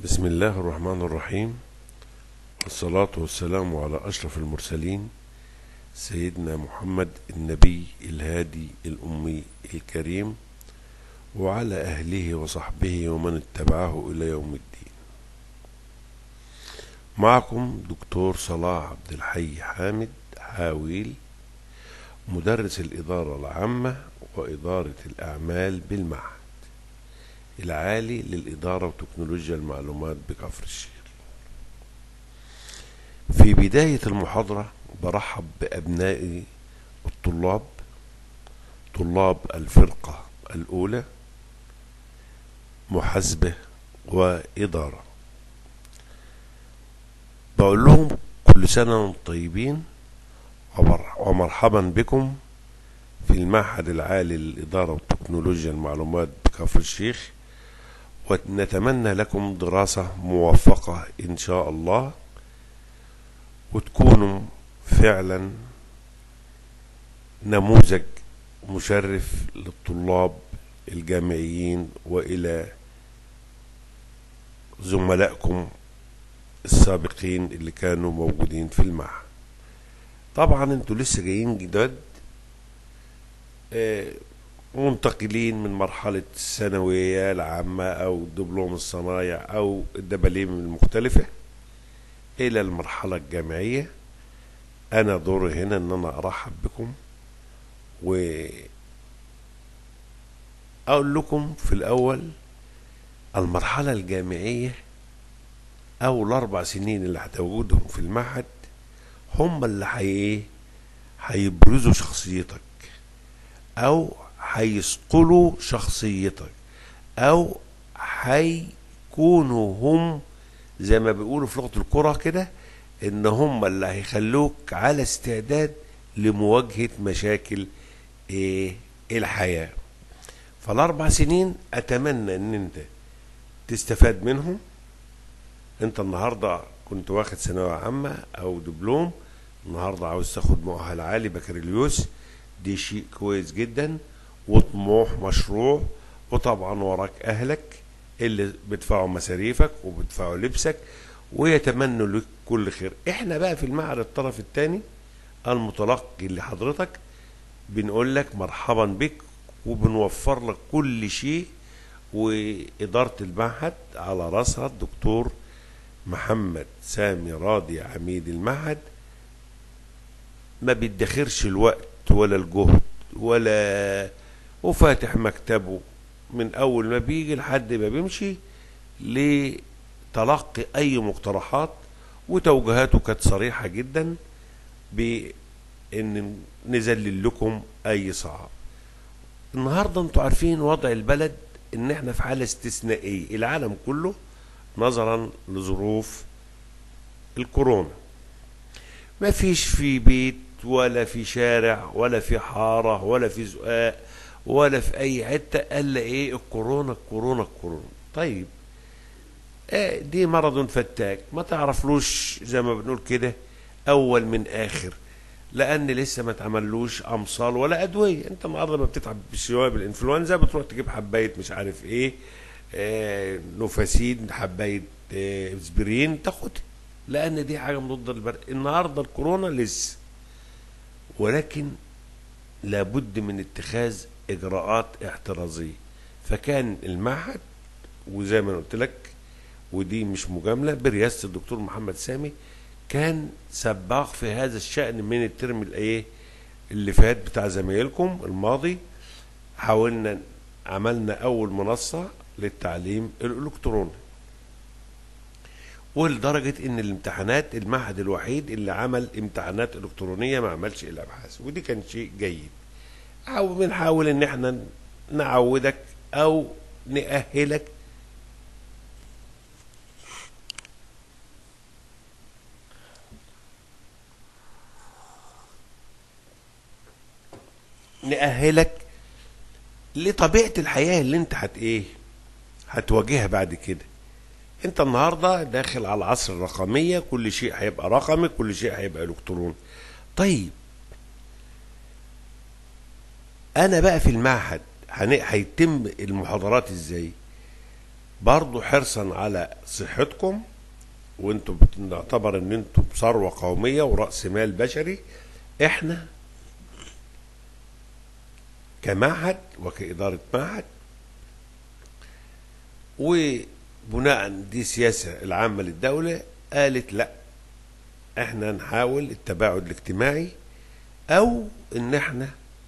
بسم الله الرحمن الرحيم والصلاة والسلام على أشرف المرسلين سيدنا محمد النبي الهادي الأمي الكريم وعلى أهله وصحبه ومن اتبعه إلى يوم الدين معكم دكتور صلاح عبد الحي حامد حاويل مدرس الإدارة العامة وإدارة الأعمال بالمعهد العالي للإدارة وتكنولوجيا المعلومات بكفر الشيخ في بداية المحاضرة برحب بأبنائي الطلاب طلاب الفرقة الأولى محاسبة وإدارة بقول لهم كل سنة وانتم طيبين ومرحبا بكم في المعهد العالي للإدارة وتكنولوجيا المعلومات بكفر الشيخ ونتمنى لكم دراسة موفقة إن شاء الله وتكونوا فعلا نموذج مشرف للطلاب الجامعيين وإلى زملائكم السابقين اللي كانوا موجودين في المعهد طبعا انتوا لسه جايين جداد اه منتقلين من مرحلة الثانوية العامة أو دبلوم الصنايع أو الدباليم المختلفة إلى المرحلة الجامعية أنا دوري هنا إن أنا أرحب بكم و أقول لكم في الأول المرحلة الجامعية أو الأربع سنين اللي هتوجدهم في المعهد هم اللي حي هيبرزوا شخصيتك أو هيصقلوا شخصيتك او هيكونوا هم زي ما بيقولوا في لغه الكره كده ان هم اللي هيخلوك على استعداد لمواجهه مشاكل ايه الحياه فالاربع سنين اتمنى ان انت تستفاد منهم انت النهارده كنت واخد ثانويه عامه او دبلوم النهارده عاوز تاخد مؤهل عالي بكالوريوس دي شيء كويس جدا وطموح مشروع وطبعا وراك اهلك اللي بيدفعوا مصاريفك وبيدفعوا لبسك ويتمنوا لك كل خير احنا بقى في المعهد الطرف الثاني المتلقي لحضرتك بنقول لك مرحبا بك وبنوفر لك كل شيء وإدارة المعهد على رأسها الدكتور محمد سامي راضي عميد المعهد ما بيدخرش الوقت ولا الجهد ولا وفاتح مكتبه من اول ما بيجي لحد ما بيمشي لتلقي اي مقترحات وتوجيهاته كانت صريحه جدا بان نذلل لكم اي صعب النهارده انتوا عارفين وضع البلد ان احنا في حاله استثنائيه العالم كله نظرا لظروف الكورونا ما فيش في بيت ولا في شارع ولا في حارة ولا في زقاق ولا في أي حتة إلا إيه الكورونا الكورونا الكورونا طيب آه دي مرض فتاك ما تعرفلوش زي ما بنقول كده أول من آخر لأن لسه ما تعملوش أمصال ولا أدوية أنت النهارده ما بتتعب شوية بالإنفلونزا بتروح تجيب حباية مش عارف إيه آه نوفاسين حباية آه اسبرين تاخدها لأن دي حاجة ضد البرد النهارده الكورونا لسه ولكن لابد من اتخاذ اجراءات احترازيه فكان المعهد وزي ما قلت لك ودي مش مجامله برئاسه الدكتور محمد سامي كان سباق في هذا الشان من الترم الايه اللي فات بتاع زمايلكم الماضي حاولنا عملنا اول منصه للتعليم الالكتروني ولدرجة إن الامتحانات المعهد الوحيد اللي عمل امتحانات إلكترونية ما عملش الأبحاث ودي كان شيء جيد أو بنحاول إن إحنا نعودك أو نأهلك نأهلك لطبيعة الحياة اللي انت هت ايه هتواجهها بعد كده انت النهارده داخل على العصر الرقميه كل شيء هيبقى رقمي كل شيء هيبقى الكتروني طيب انا بقى في المعهد هيتم المحاضرات ازاي برضو حرصا على صحتكم وانتم بنعتبر ان انتم ثروة قومية ورأس مال بشري احنا كمعهد وكإدارة معهد وبناء دي سياسة العامة للدولة قالت لا احنا نحاول التباعد الاجتماعي او ان احنا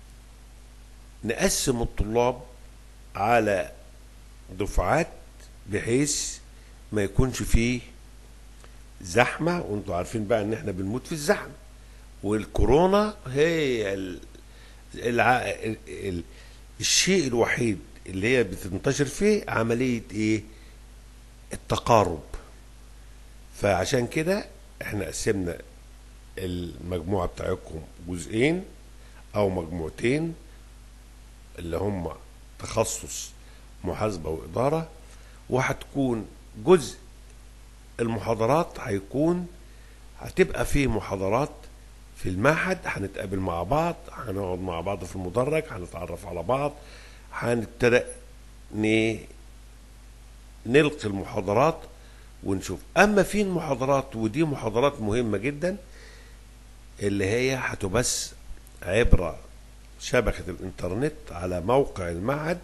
نقسم الطلاب على دفعات بحيث ما يكونش فيه زحمة وانتوا عارفين بقى ان احنا بنموت في الزحمة والكورونا هي ال... الع... ال... ال... الشيء الوحيد اللي هي بتنتشر فيه عملية ايه التقارب فعشان كده احنا قسمنا المجموعة بتاعتكم جزئين او مجموعتين اللي هم تخصص محاسبة وإدارة وهتكون جزء المحاضرات هيكون هتبقى فيه محاضرات في المعهد هنتقابل مع بعض هنقعد مع بعض في المدرج هنتعرف على بعض هنبتدأ ن... نلقي المحاضرات ونشوف اما في المحاضرات ودي محاضرات مهمة جدا اللي هي هتبث عبر شبكة الانترنت على موقع المعهد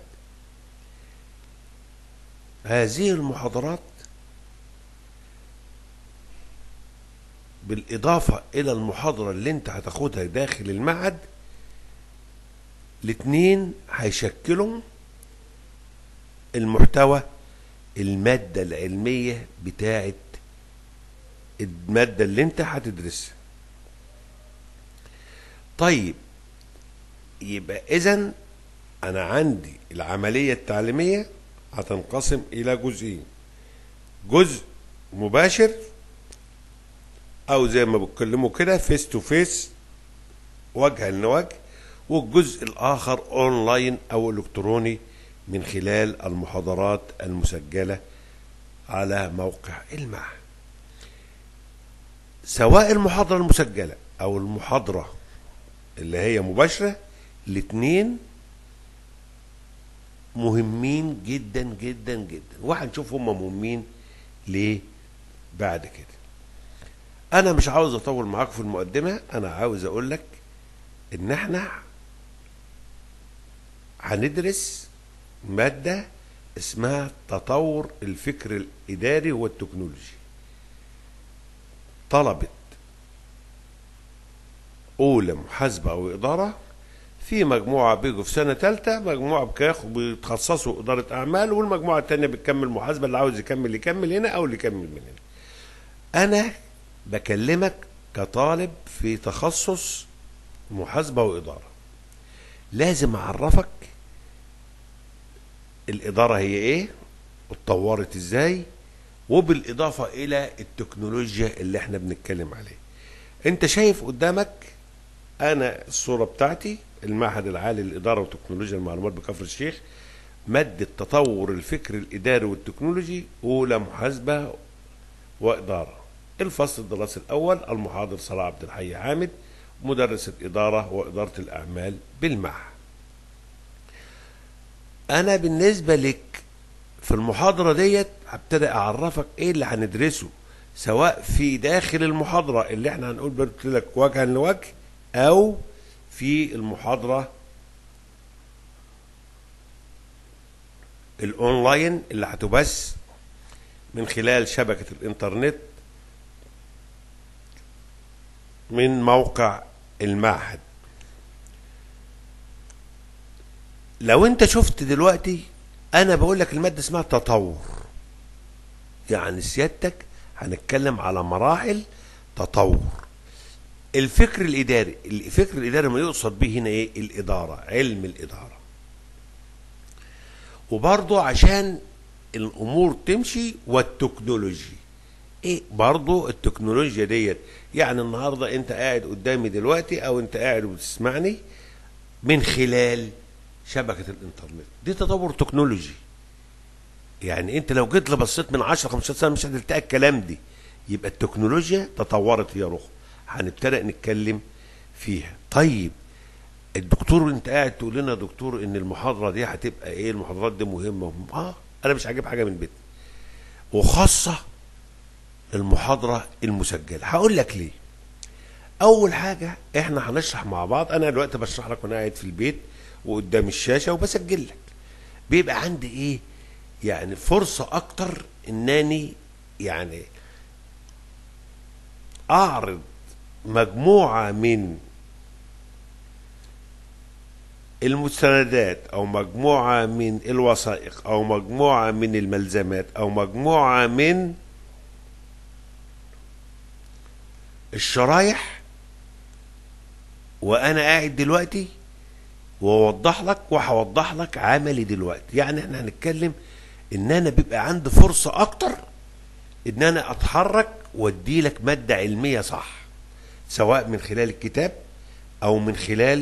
هذه المحاضرات بالإضافة إلى المحاضرة اللي أنت هتاخدها داخل المعهد الاتنين هيشكلوا المحتوى المادة العلمية بتاعت المادة اللي انت هتدرسها طيب يبقى اذا انا عندي العملية التعليمية هتنقسم الى جزئين جزء مباشر او زي ما بيتكلموا كده فيس تو فيس وجها لوجه والجزء الاخر اونلاين او الكتروني من خلال المحاضرات المسجلة على موقع المعهد سواء المحاضرة المسجلة او المحاضرة اللي هي مباشرة الاتنين مهمين جدا جدا جدا وهنشوف هم مهمين ليه بعد كده انا مش عاوز اطول معاكم في المقدمة انا عاوز اقول لك ان احنا هندرس مادة اسمها تطور الفكر الاداري والتكنولوجي طلبة اولى محاسبة او ادارة في مجموعة بيجوا في سنة تالتة مجموعة بياخدوا بيتخصصوا إدارة أعمال والمجموعة التانية بتكمل محاسبة اللي عاوز يكمل يكمل هنا أو اللي يكمل من هنا. أنا بكلمك كطالب في تخصص محاسبة وإدارة. لازم أعرفك الإدارة هي إيه؟ واتطورت إزاي؟ وبالإضافة إلى التكنولوجيا اللي إحنا بنتكلم عليها. أنت شايف قدامك أنا الصورة بتاعتي المعهد العالي للإدارة وتكنولوجيا المعلومات بكفر الشيخ مادة تطور الفكر الإداري والتكنولوجي أولى محاسبة وإدارة الفصل الدراسي الأول المحاضر صلاح عبد الحي حامد مدرسة إدارة وإدارة الأعمال بالمعهد أنا بالنسبة لك في المحاضرة ديت هبتدي أعرفك إيه اللي هندرسه سواء في داخل المحاضرة اللي احنا هنقول قلت لك وجها لوجه أو في المحاضرة الأونلاين اللي هتبث من خلال شبكة الإنترنت من موقع المعهد لو انت شفت دلوقتي انا بقول لك المادة اسمها تطور يعني سيادتك هنتكلم على مراحل تطور الفكر الاداري الفكر الاداري ما يقصد به هنا ايه الاداره علم الاداره وبرضه عشان الامور تمشي والتكنولوجي ايه برضه التكنولوجيا ديت يعني النهارده انت قاعد قدامي دلوقتي او انت قاعد وبتسمعني من خلال شبكه الانترنت دي تطور تكنولوجي يعني انت لو جيت لبصيت من 10 15 سنه مش هتلتقى الكلام دي يبقى التكنولوجيا تطورت يا رخ هنبتدأ نتكلم فيها طيب الدكتور انت قاعد تقول لنا يا دكتور ان المحاضرة دي هتبقى ايه المحاضرات دي مهمة اه انا مش هجيب حاجه من بيتنا وخاصه المحاضره المسجله هقول لك ليه اول حاجه احنا هنشرح مع بعض انا دلوقتي بشرح لك وانا قاعد في البيت وقدام الشاشه وبسجل لك بيبقى عندي ايه يعني فرصه اكتر انني يعني اعرض مجموعه من المستندات او مجموعه من الوثائق او مجموعه من الملزمات او مجموعه من الشرايح وانا قاعد دلوقتي واوضح لك وهوضح لك عملي دلوقتي يعني احنا هنتكلم ان انا بيبقى عندي فرصه اكتر ان انا اتحرك وادي لك ماده علميه صح سواء من خلال الكتاب او من خلال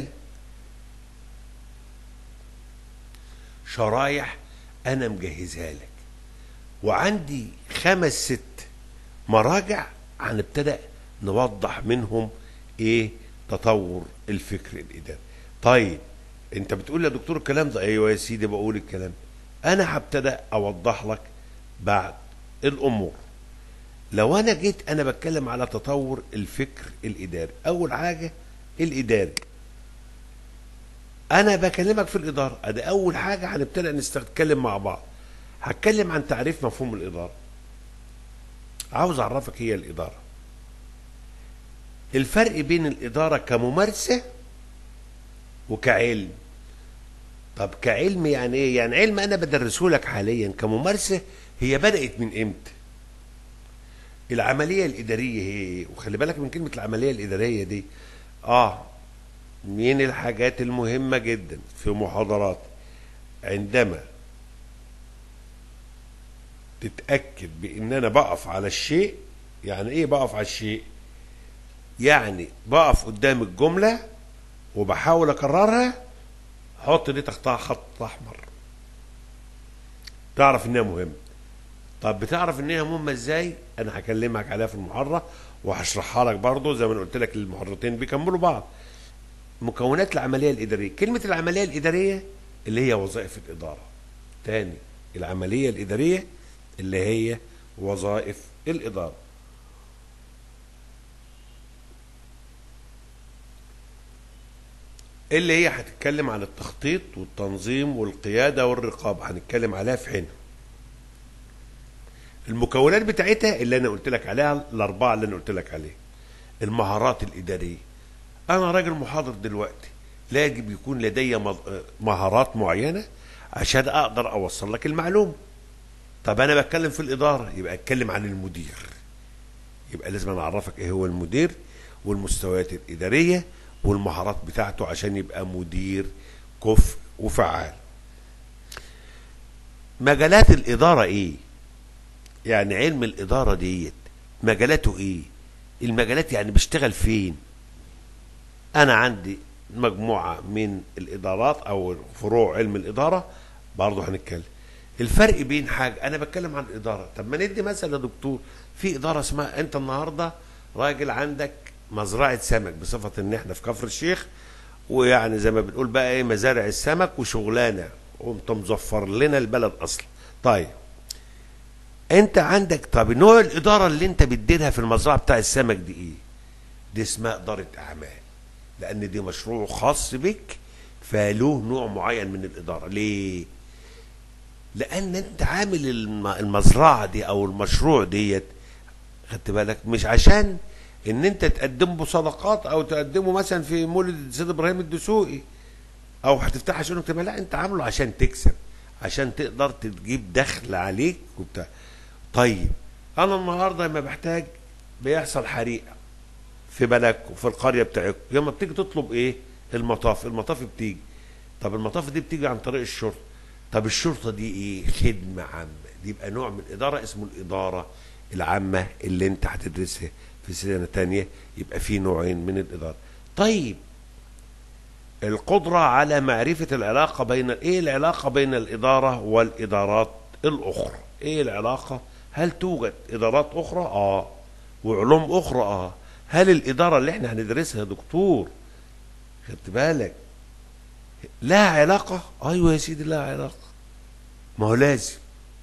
شرايح انا مجهزها لك وعندي خمس ست مراجع هنبتدأ نوضح منهم ايه تطور الفكر الاداري طيب انت بتقول يا دكتور الكلام ده ايوه يا سيدي بقول الكلام انا هبتدأ اوضح لك بعد الامور لو انا جيت انا بتكلم على تطور الفكر الاداري اول حاجه الاداري انا بكلمك في الاداره ادي اول حاجه هنبتدي نتكلم مع بعض هتكلم عن تعريف مفهوم الاداره عاوز اعرفك هي الاداره الفرق بين الاداره كممارسه وكعلم طب كعلم يعني ايه يعني علم انا بدرسه لك حاليا كممارسه هي بدات من امتى العمليه الاداريه هي وخلي بالك من كلمه العمليه الاداريه دي اه من الحاجات المهمة جدا في محاضرات عندما تتأكد بأن أنا بقف على الشيء يعني إيه بقف على الشيء؟ يعني بقف قدام الجملة وبحاول أكررها حط دي تحتها خط أحمر تعرف إنها مهمة طب بتعرف إنها مهمة إزاي؟ أنا هكلمك عليها في المحاضرة وهشرحها لك برضه زي ما أنا قلت لك المحاضرتين بيكملوا بعض مكونات العملية الإدارية كلمة العملية الإدارية اللي هي وظائف الإدارة تاني العملية الإدارية اللي هي وظائف الإدارة اللي هي هتتكلم عن التخطيط والتنظيم والقيادة والرقابة هنتكلم عليها في حين المكونات بتاعتها اللي أنا قلت لك عليها الأربعة اللي أنا قلت لك عليها المهارات الإدارية انا راجل محاضر دلوقتي لا يجب يكون لدي مهارات معينه عشان اقدر اوصل لك المعلومه طب انا بتكلم في الاداره يبقى اتكلم عن المدير يبقى لازم انا اعرفك ايه هو المدير والمستويات الاداريه والمهارات بتاعته عشان يبقى مدير كفء وفعال مجالات الاداره ايه يعني علم الاداره ديت مجالاته ايه المجالات يعني بيشتغل فين انا عندي مجموعه من الادارات او فروع علم الاداره برضه هنتكلم الفرق بين حاجه انا بتكلم عن الاداره طب ما ندي مثلا يا دكتور في اداره اسمها انت النهارده راجل عندك مزرعه سمك بصفه ان احنا في كفر الشيخ ويعني زي ما بنقول بقى ايه مزارع السمك وشغلانه وانت مظفر لنا البلد اصلا طيب انت عندك طب نوع الاداره اللي انت بتديرها في المزرعه بتاع السمك دي ايه دي اسمها اداره اعمال لان دي مشروع خاص بك فله نوع معين من الاداره ليه لان انت عامل المزرعه دي او المشروع ديت خدت بالك مش عشان ان انت تقدمه صدقات او تقدمه مثلا في مولد سيد ابراهيم الدسوقي او هتفتحها شؤون اجتماعيه لا انت عامله عشان تكسب عشان تقدر تجيب دخل عليك وبتاع طيب انا النهارده لما بحتاج بيحصل حريقه في بلدكم في القريه بتاعتكم لما بتيجي تطلب ايه المطاف المطاف بتيجي طب المطاف دي بتيجي عن طريق الشرطه طب الشرطه دي ايه خدمه عامه دي يبقى نوع من الاداره اسمه الاداره العامه اللي انت هتدرسها في سنه تانية يبقى في نوعين من الاداره طيب القدره على معرفه العلاقه بين ايه العلاقه بين الاداره والادارات الاخرى ايه العلاقه هل توجد ادارات اخرى اه وعلوم اخرى اه هل الإدارة اللي احنا هندرسها يا دكتور خدت بالك لها علاقة أيوة يا سيدي لها علاقة ما هو لازم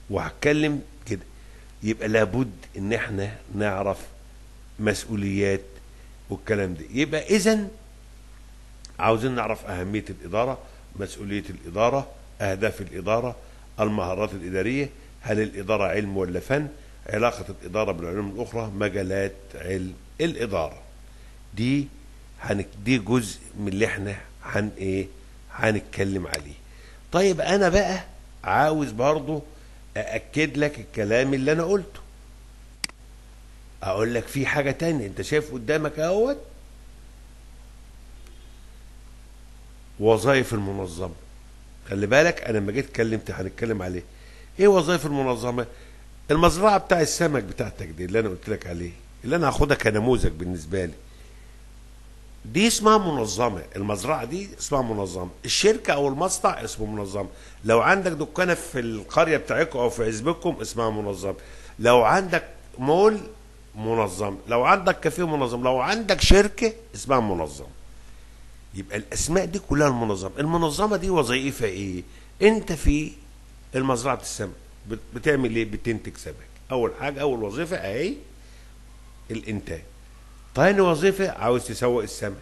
وهتكلم كده يبقى لابد ان احنا نعرف مسؤوليات والكلام ده يبقى اذا عاوزين نعرف اهميه الاداره مسؤوليه الاداره اهداف الاداره المهارات الاداريه هل الاداره علم ولا فن علاقه الاداره بالعلوم الاخرى مجالات علم الاداره دي هن... دي جزء من اللي احنا هن ايه هنتكلم عليه طيب انا بقى عاوز برضو أأكد لك الكلام اللي أنا قلته أقول لك في حاجة تانية أنت شايف قدامك أهوت وظائف المنظمة خلي بالك أنا لما جيت اتكلمت هنتكلم عليه إيه وظائف المنظمة؟ المزرعة بتاع السمك بتاعتك دي اللي أنا قلت لك عليه اللي أنا هاخدها كنموذج بالنسبة لي دي اسمها منظمة المزرعة دي اسمها منظمة الشركة أو المصنع اسمه منظمة لو عندك دكانة في القرية بتاعتكم أو في حزبكم اسمها منظمة لو عندك مول منظم لو عندك كافيه منظم لو عندك شركة اسمها منظمة يبقى الأسماء دي كلها المنظمة المنظمة دي وظيفة إيه أنت في المزرعة السمك بت- بتعمل إيه بتنتج سمك أول حاجة أول وظيفة أهي الإنتاج تاني وظيفة عاوز تسوق السمك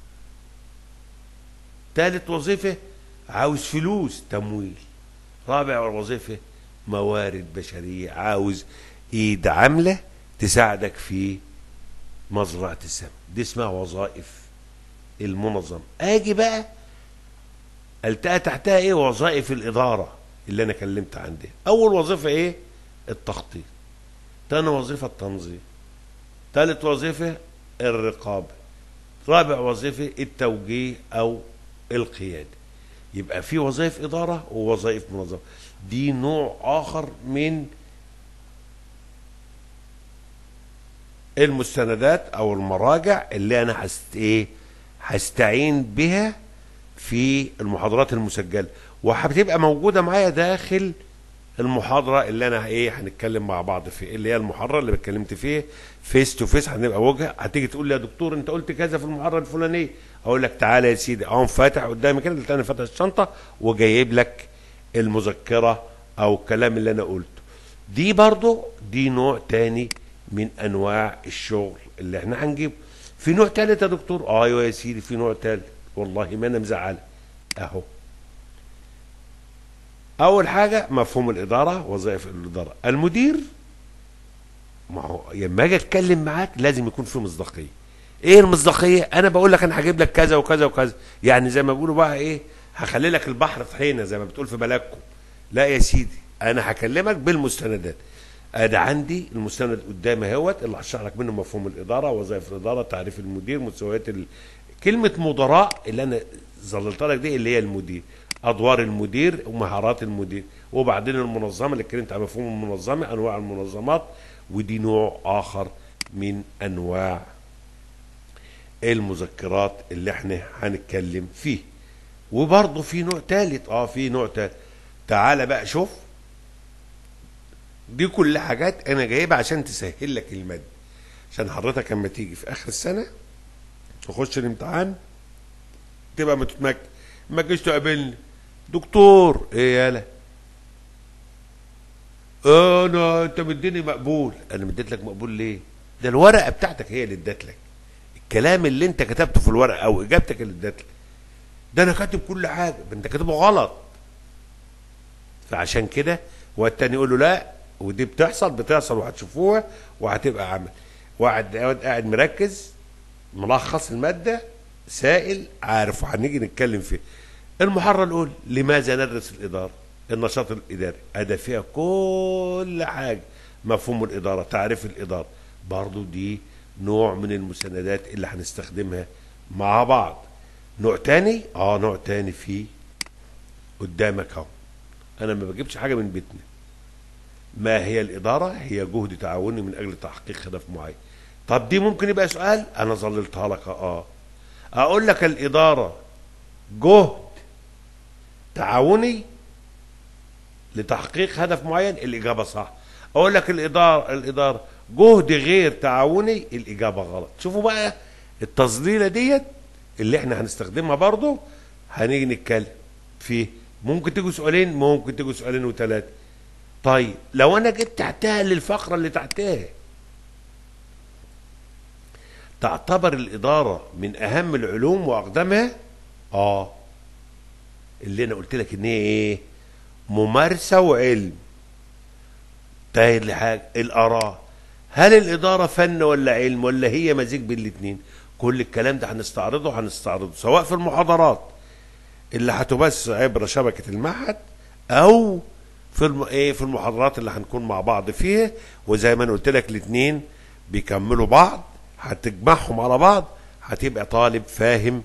تالت وظيفة عاوز فلوس تمويل رابع وظيفة موارد بشرية عاوز ايد عاملة تساعدك في مزرعة السمك دي اسمها وظائف المنظم اجي بقى التقى تحتها ايه وظائف الادارة اللي انا كلمت عندها اول وظيفة ايه التخطيط تاني وظيفة التنظيم ثالث وظيفة الرقابة رابع وظيفة التوجيه أو القيادة يبقى في وظائف إدارة ووظائف منظمة دي نوع آخر من المستندات أو المراجع اللي أنا هست إيه هستعين بها في المحاضرات المسجلة وهتبقى موجودة معايا داخل المحاضرة اللي أنا إيه هنتكلم مع بعض فيه اللي هي المحاضرة اللي اتكلمت فيه فيس تو فيس هنبقى وجه هتيجي تقول لي يا دكتور أنت قلت كذا في المحاضرة الفلانية أقول لك تعالى يا سيدي أهو فاتح قدامي كده قلت أنا فاتح الشنطة وجايب لك المذكرة أو الكلام اللي أنا قلته دي برضو دي نوع تاني من أنواع الشغل اللي احنا هنجيبه في نوع تالت يا دكتور آه ايوه يا سيدي في نوع تالت والله ما انا مزعل اهو اول حاجه مفهوم الاداره وظائف الاداره المدير ما هو لما اجي اتكلم معاك لازم يكون في مصداقيه ايه المصداقيه انا بقول لك انا هجيب لك كذا وكذا وكذا يعني زي ما بيقولوا بقى ايه هخلي لك البحر طحينه زي ما بتقول في بلدكم لا يا سيدي انا هكلمك بالمستندات ادي عندي المستند قدامي اهوت اللي هشرح لك منه مفهوم الاداره وظائف الاداره تعريف المدير مستويات ال... كلمه مدراء اللي انا ظللت لك دي اللي هي المدير ادوار المدير ومهارات المدير وبعدين المنظمه اللي اتكلمت عن مفهوم المنظمه انواع المنظمات ودي نوع اخر من انواع المذكرات اللي احنا هنتكلم فيه وبرضه في نوع ثالث اه في نوع ثالث تعالى بقى شوف دي كل حاجات انا جايبها عشان تسهل لك المادة عشان حضرتك لما تيجي في اخر السنه تخش الامتحان تبقى متمكن ما تجيش تقابلني دكتور ايه يالا انا انت مديني مقبول انا مديت لك مقبول ليه ده الورقه بتاعتك هي اللي ادت لك الكلام اللي انت كتبته في الورقه او اجابتك اللي ادت لك ده انا كاتب كل حاجه انت كاتبه غلط فعشان كده والتاني يقول له لا ودي بتحصل بتحصل وهتشوفوها وهتبقى عمل واحد قاعد مركز ملخص الماده سائل عارف وهنيجي نتكلم فيه المحاضره الاولى لماذا ندرس الاداره النشاط الاداري ادى فيها كل حاجه مفهوم الاداره تعريف الاداره برضو دي نوع من المساندات اللي هنستخدمها مع بعض نوع تاني اه نوع تاني فيه قدامك اهو انا ما بجيبش حاجه من بيتنا ما هي الاداره هي جهد تعاوني من اجل تحقيق هدف معين طب دي ممكن يبقى سؤال انا ظللتها لك اه اقول لك الاداره جهد تعاوني لتحقيق هدف معين الاجابه صح اقول لك الاداره الاداره جهد غير تعاوني الاجابه غلط شوفوا بقى التظليله ديت اللي احنا هنستخدمها برضو هنيجي نتكلم فيه ممكن تيجوا سؤالين ممكن تيجوا سؤالين وثلاثه طيب لو انا جيت تحتها للفقره اللي تحتها تعتبر الاداره من اهم العلوم واقدمها اه اللي انا قلت لك ان هي ايه ممارسه وعلم تاهل لحاجه الاراء هل الاداره فن ولا علم ولا هي مزيج بين الاثنين كل الكلام ده هنستعرضه هنستعرضه سواء في المحاضرات اللي هتبث عبر شبكه المعهد او في الم... ايه في المحاضرات اللي هنكون مع بعض فيها وزي ما انا قلت لك الاثنين بيكملوا بعض هتجمعهم على بعض هتبقى طالب فاهم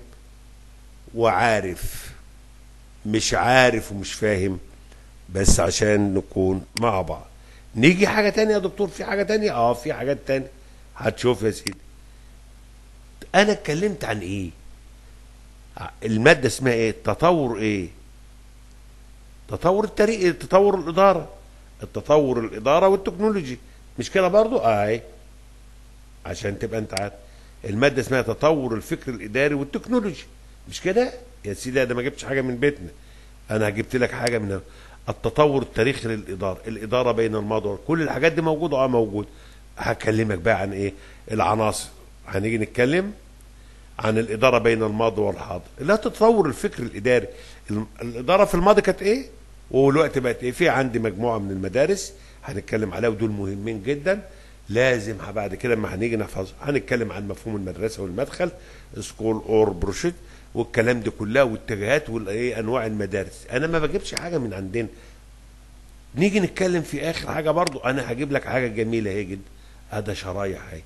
وعارف مش عارف ومش فاهم بس عشان نكون مع بعض نيجي حاجة تانية يا دكتور في حاجة تانية اه في حاجات تانية هتشوف يا سيدي انا اتكلمت عن ايه المادة اسمها ايه تطور ايه تطور التاريخ تطور الإدارة التطور الإدارة والتكنولوجي مش كده برضو اه عشان تبقى انت عارف المادة اسمها تطور الفكر الإداري والتكنولوجي مش كده يا سيدي انا ما جبتش حاجة من بيتنا انا جبت لك حاجة من التطور التاريخي للإدارة الإدارة بين الماضي كل الحاجات دي موجودة اه موجود هكلمك بقى عن ايه العناصر هنيجي نتكلم عن الإدارة بين الماضي والحاضر لا تتطور الفكر الإداري الإدارة في الماضي كانت إيه والوقت بقت إيه في عندي مجموعة من المدارس هنتكلم عليها ودول مهمين جدا لازم بعد كده لما هنيجي نحفظ هنتكلم عن مفهوم المدرسة والمدخل سكول اور بروشيت والكلام ده كلها والاتجاهات والايه انواع المدارس انا ما بجيبش حاجه من عندنا نيجي نتكلم في اخر حاجه برضو انا هجيب لك حاجه جميله اهي جدا ادي شرايح اهي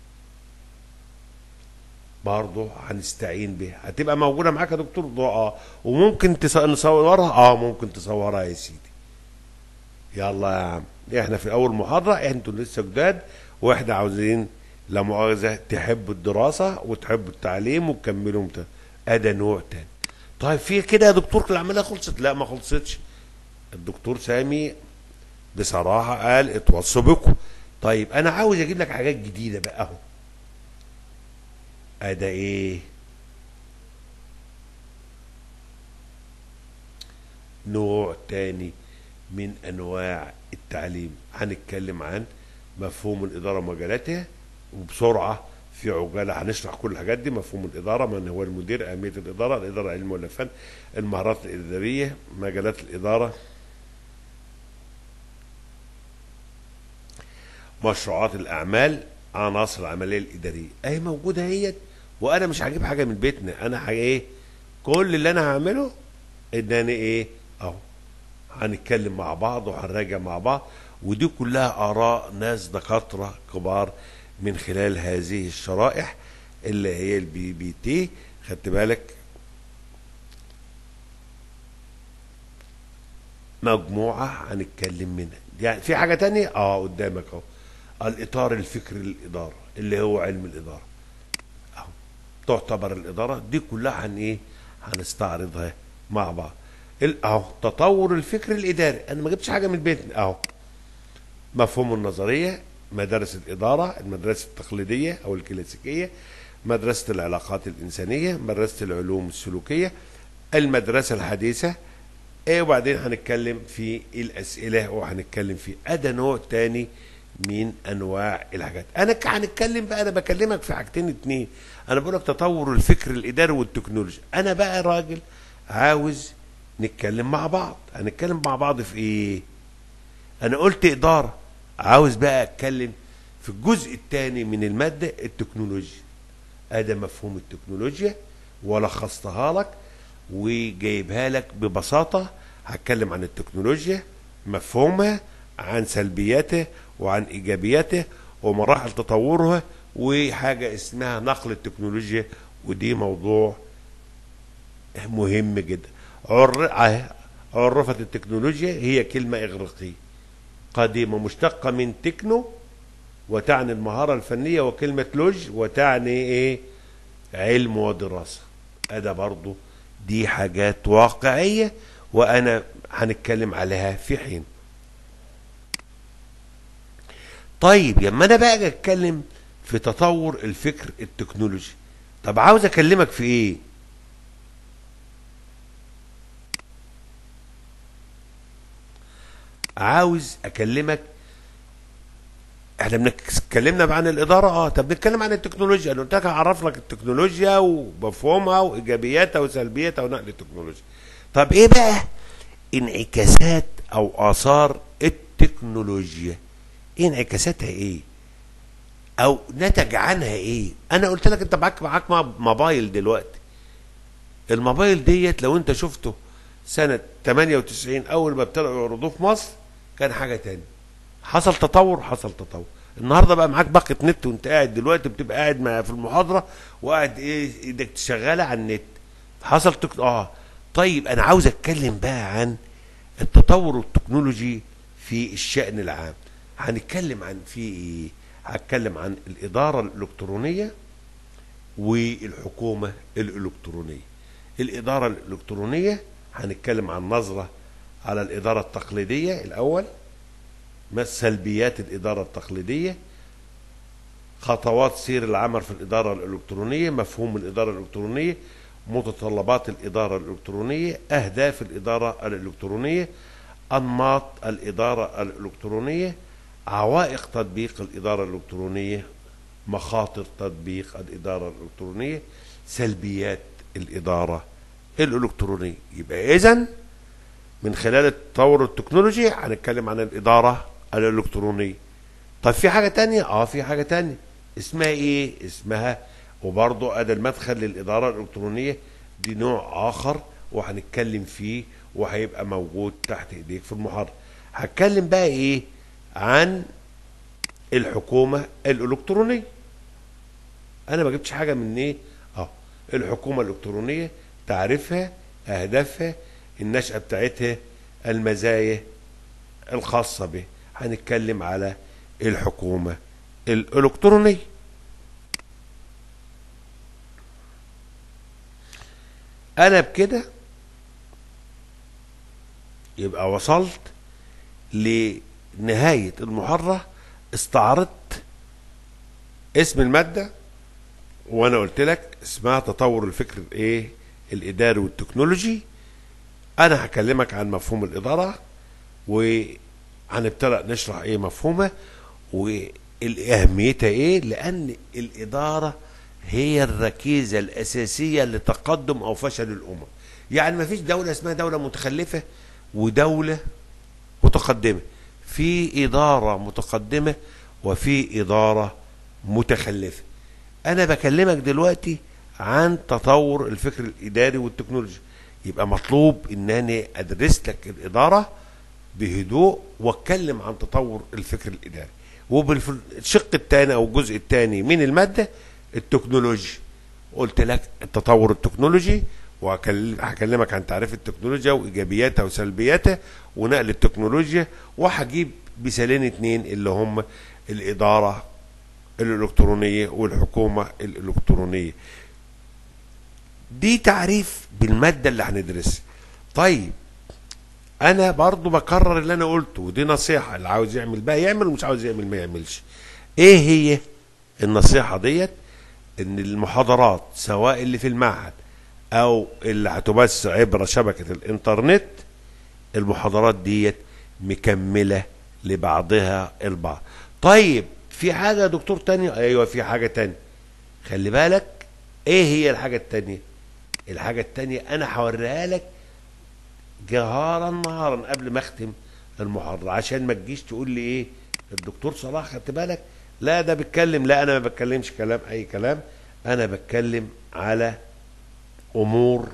برضه هنستعين بيها هتبقى موجوده معاك يا دكتور اه وممكن نصورها اه ممكن تصورها يا سيدي يلا يا عم احنا في اول محاضره انتوا لسه جداد واحنا عاوزين لا مؤاخذه تحبوا الدراسه وتحبوا التعليم وتكملوا مت... ادي نوع تاني طيب في كده يا دكتور العمليه خلصت لا ما خلصتش الدكتور سامي بصراحه قال اتوصوا بكم طيب انا عاوز اجيب لك حاجات جديده بقى اهو ادي ايه نوع تاني من انواع التعليم هنتكلم عن مفهوم الاداره ومجالاتها وبسرعه في عجاله هنشرح كل الحاجات دي مفهوم الاداره من هو المدير اهميه الاداره الاداره علم ولا فن المهارات الاداريه مجالات الاداره مشروعات الاعمال عناصر العمليه الاداريه اهي موجوده اهيت وانا مش هجيب حاجه من بيتنا انا حاجة ايه كل اللي انا هعمله ان انا ايه اهو هنتكلم مع بعض وهنراجع مع بعض ودي كلها اراء ناس دكاتره كبار من خلال هذه الشرائح اللي هي البي بي تي خدت بالك مجموعة هنتكلم منها يعني في حاجة تانية اه قدامك اهو الاطار الفكري للادارة اللي هو علم الادارة اهو تعتبر الادارة دي كلها هن ايه هنستعرضها مع بعض اهو تطور الفكر الاداري انا ما جبتش حاجة من بيتنا اهو مفهوم النظرية مدارس الإدارة المدرسة التقليدية أو الكلاسيكية مدرسة العلاقات الإنسانية مدرسة العلوم السلوكية المدرسة الحديثة إيه وبعدين هنتكلم في الأسئلة وهنتكلم في أدى نوع تاني من أنواع الحاجات أنا هنتكلم بقى أنا بكلمك في حاجتين اتنين أنا بقول لك تطور الفكر الإداري والتكنولوجيا أنا بقى راجل عاوز نتكلم مع بعض هنتكلم مع بعض في إيه أنا قلت إدارة عاوز بقى اتكلم في الجزء الثاني من المادة التكنولوجيا ادي مفهوم التكنولوجيا ولخصتها لك وجايبها لك ببساطة هتكلم عن التكنولوجيا مفهومها عن سلبياتها وعن ايجابياتها ومراحل تطورها وحاجة اسمها نقل التكنولوجيا ودي موضوع مهم جدا عرفت التكنولوجيا هي كلمة إغريقية قديمة مشتقة من تكنو وتعني المهارة الفنية وكلمة لوج وتعني ايه علم ودراسة هذا برضو دي حاجات واقعية وانا هنتكلم عليها في حين طيب لما انا بقى اتكلم في تطور الفكر التكنولوجي طب عاوز اكلمك في ايه عاوز اكلمك احنا بنتكلمنا عن الاداره اه طب نتكلم عن التكنولوجيا انا قلت لك هعرف لك التكنولوجيا ومفهومها وايجابياتها وسلبياتها ونقل التكنولوجيا طب ايه بقى انعكاسات او اثار التكنولوجيا ايه انعكاساتها ايه او نتج عنها ايه انا قلت لك انت معاك معاك موبايل دلوقتي الموبايل ديت لو انت شفته سنة 98 اول ما ابتدأوا يعرضوه في مصر كان حاجة تاني حصل تطور حصل تطور النهارده بقى معاك باقة نت وانت قاعد دلوقتي بتبقى قاعد مع في المحاضرة وقاعد ايه ايدك شغالة على النت حصل تك... اه طيب انا عاوز اتكلم بقى عن التطور التكنولوجي في الشأن العام هنتكلم عن في ايه هتكلم عن الإدارة الإلكترونية والحكومة الإلكترونية الإدارة الإلكترونية هنتكلم عن نظرة على الإدارة التقليدية الأول ما سلبيات الإدارة التقليدية خطوات سير العمل في الإدارة الإلكترونية مفهوم الإدارة الإلكترونية متطلبات الإدارة الإلكترونية أهداف الإدارة الإلكترونية أنماط الإدارة الإلكترونية عوائق تطبيق الإدارة الإلكترونية مخاطر تطبيق الإدارة الإلكترونية سلبيات الإدارة الإلكترونية يبقى إذن من خلال التطور التكنولوجي هنتكلم عن الإدارة الإلكترونية طب في حاجة تانية؟ اه في حاجة تانية اسمها ايه؟ اسمها وبرضه ادي المدخل للإدارة الإلكترونية دي نوع آخر وهنتكلم فيه وهيبقى موجود تحت ايديك في المحاضرة هتكلم بقى ايه؟ عن الحكومة الإلكترونية أنا ما جبتش حاجة من إيه؟ أه الحكومة الإلكترونية تعرفها أهدافها النشأة بتاعتها المزايا الخاصة به هنتكلم على الحكومة الإلكترونية أنا بكده يبقى وصلت لنهاية المحاضرة استعرضت اسم المادة وانا قلت لك اسمها تطور الفكر الايه الاداري والتكنولوجي انا هكلمك عن مفهوم الادارة وهنبتدأ نشرح ايه مفهومه واهميتها ايه لان الادارة هي الركيزة الاساسية لتقدم او فشل الامم يعني ما فيش دولة اسمها دولة متخلفة ودولة متقدمة في إدارة متقدمة وفي إدارة متخلفة أنا بكلمك دلوقتي عن تطور الفكر الإداري والتكنولوجي يبقى مطلوب إن أنا أدرس لك الإدارة بهدوء واتكلم عن تطور الفكر الإداري وبالشق الثاني أو الجزء الثاني من المادة التكنولوجي قلت لك التطور التكنولوجي وهكلمك عن تعريف التكنولوجيا وايجابياتها وسلبياتها ونقل التكنولوجيا وهجيب مثالين اتنين اللي هم الاداره الالكترونيه والحكومه الالكترونيه دي تعريف بالماده اللي هندرسها طيب انا برضو بكرر اللي انا قلته ودي نصيحه اللي عاوز يعمل بقى يعمل ومش عاوز يعمل ما يعملش ايه هي النصيحه ديت ان المحاضرات سواء اللي في المعهد او اللي هتبث عبر شبكة الانترنت المحاضرات ديت مكملة لبعضها البعض طيب في حاجة يا دكتور تانية ايوه في حاجة تانية خلي بالك ايه هي الحاجة التانية الحاجة التانية انا هوريها لك جهارا نهارا قبل ما اختم المحاضرة عشان ما تجيش تقول لي ايه الدكتور صلاح خدت بالك لا ده بيتكلم لا انا ما بتكلمش كلام اي كلام انا بتكلم على امور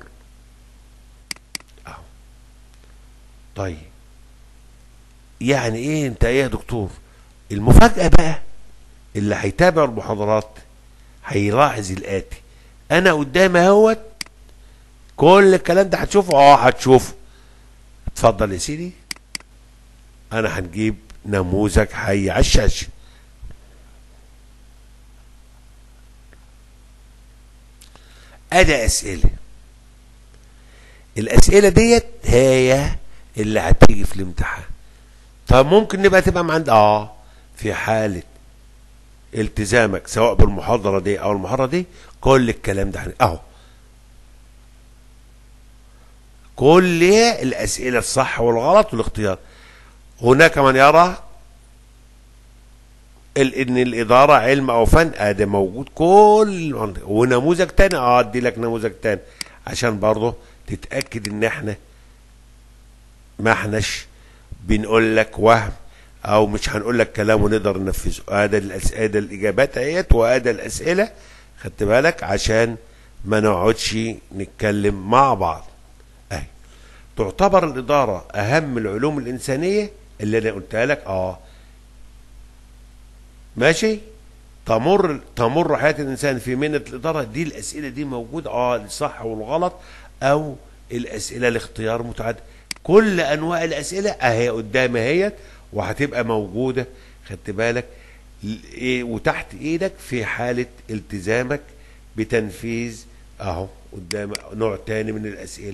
اهو طيب يعني ايه انت ايه يا دكتور المفاجاه بقى اللي هيتابع المحاضرات هيلاحظ الاتي انا قدامي اهوت كل الكلام ده هتشوفه اه هتشوفه اتفضل يا سيدي انا هنجيب نموذج حي على الشاشه ادي اسئله الاسئله ديت هي اللي هتيجي في الامتحان طب ممكن نبقى تبقى من عند اه في حاله التزامك سواء بالمحاضره دي او المحاضره دي كل الكلام ده اهو كل الاسئله الصح والغلط والاختيار هناك من يرى ال- ان الاداره علم او فن اه ده موجود كل ونموذج تاني اه ادي لك نموذج تاني عشان برضه تتاكد ان احنا ما احناش بنقول لك وهم او مش هنقول لك كلام ونقدر ننفذه ادي الاسئله ده الاجابات اهيت وادي الاسئله خدت بالك عشان ما نقعدش نتكلم مع بعض اهي تعتبر الاداره اهم العلوم الانسانيه اللي انا قلتها لك اه ماشي تمر تمر حياه الانسان في مهنه الاداره دي الاسئله دي موجوده اه الصح والغلط او الاسئله الاختيار متعدد كل انواع الاسئله اهي قدامي اهيت وهتبقى موجوده خدت بالك ل- إيه وتحت ايدك في حاله التزامك بتنفيذ اهو قدام نوع تاني من الاسئله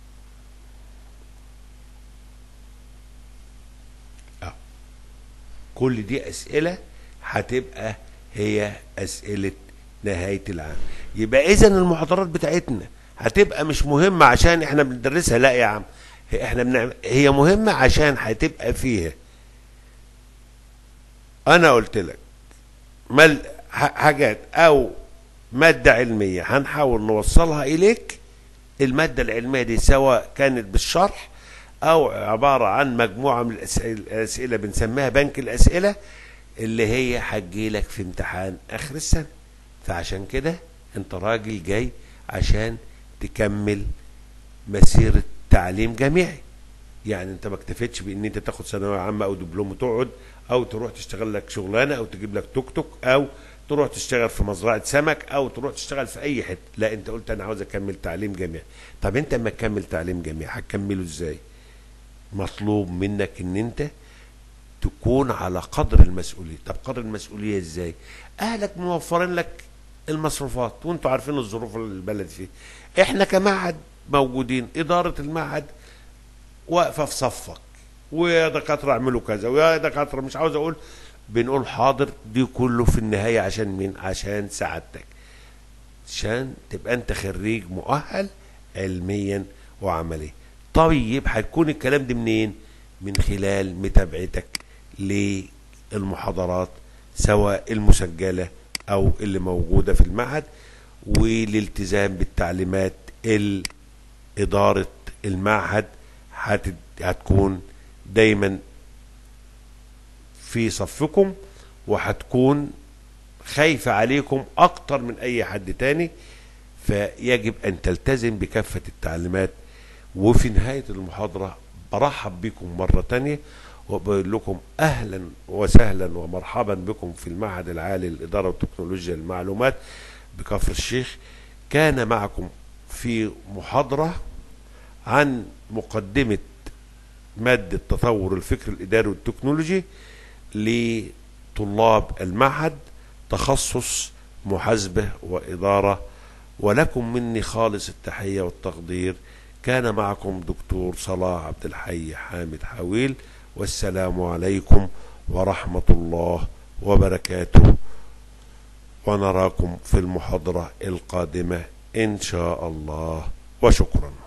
اهو كل دي اسئله هتبقى هي اسئله نهايه العام يبقى اذا المحاضرات بتاعتنا هتبقى مش مهمه عشان احنا بندرسها لا يا عم هي- احنا بنعمل هي مهمه عشان هتبقى فيها انا قلت لك مل ح- حاجات او ماده علميه هنحاول نوصلها اليك الماده العلميه دي سواء كانت بالشرح او عباره عن مجموعه من الأسئلة, الاسئله بنسميها بنك الاسئله اللي هي هتجيلك في امتحان اخر السنه فعشان كده انت راجل جاي عشان تكمل مسيره تعليم جامعي يعني انت ما اكتفيتش بان انت تاخد ثانويه عامه او دبلوم وتقعد او تروح تشتغل لك شغلانه او تجيب لك توك توك او تروح تشتغل في مزرعه سمك او تروح تشتغل في اي حته لا انت قلت انا عاوز اكمل تعليم جامعي طب انت اما تكمل تعليم جامعي هتكمله ازاي مطلوب منك ان انت تكون على قدر المسؤوليه طب قدر المسؤوليه ازاي اهلك موفرين لك المصروفات وانتوا عارفين الظروف اللي البلد فيه احنا كمعهد موجودين اداره المعهد واقفه في صفك ويا دكاتره اعملوا كذا ويا دكاتره مش عاوز اقول بنقول حاضر دي كله في النهايه عشان مين عشان سعادتك عشان تبقى انت خريج مؤهل علميا وعمليا طيب هتكون الكلام ده منين من خلال متابعتك للمحاضرات سواء المسجله او اللي موجوده في المعهد والالتزام بالتعليمات ال- اداره المعهد هت- هتكون دايما في صفكم وهتكون خايفة عليكم أكتر من أي حد تاني فيجب أن تلتزم بكافة التعليمات وفي نهاية المحاضرة برحب بكم مرة تانية وبقول لكم أهلا وسهلا ومرحبا بكم في المعهد العالي للإدارة وتكنولوجيا المعلومات بكفر الشيخ كان معكم في محاضرة عن مقدمة مادة تطور الفكر الإداري والتكنولوجي لطلاب المعهد تخصص محاسبة وإدارة ولكم مني خالص التحية والتقدير كان معكم دكتور صلاح عبد الحي حامد حويل والسلام عليكم ورحمة الله وبركاته ونراكم في المحاضرة القادمة إن شاء الله وشكرا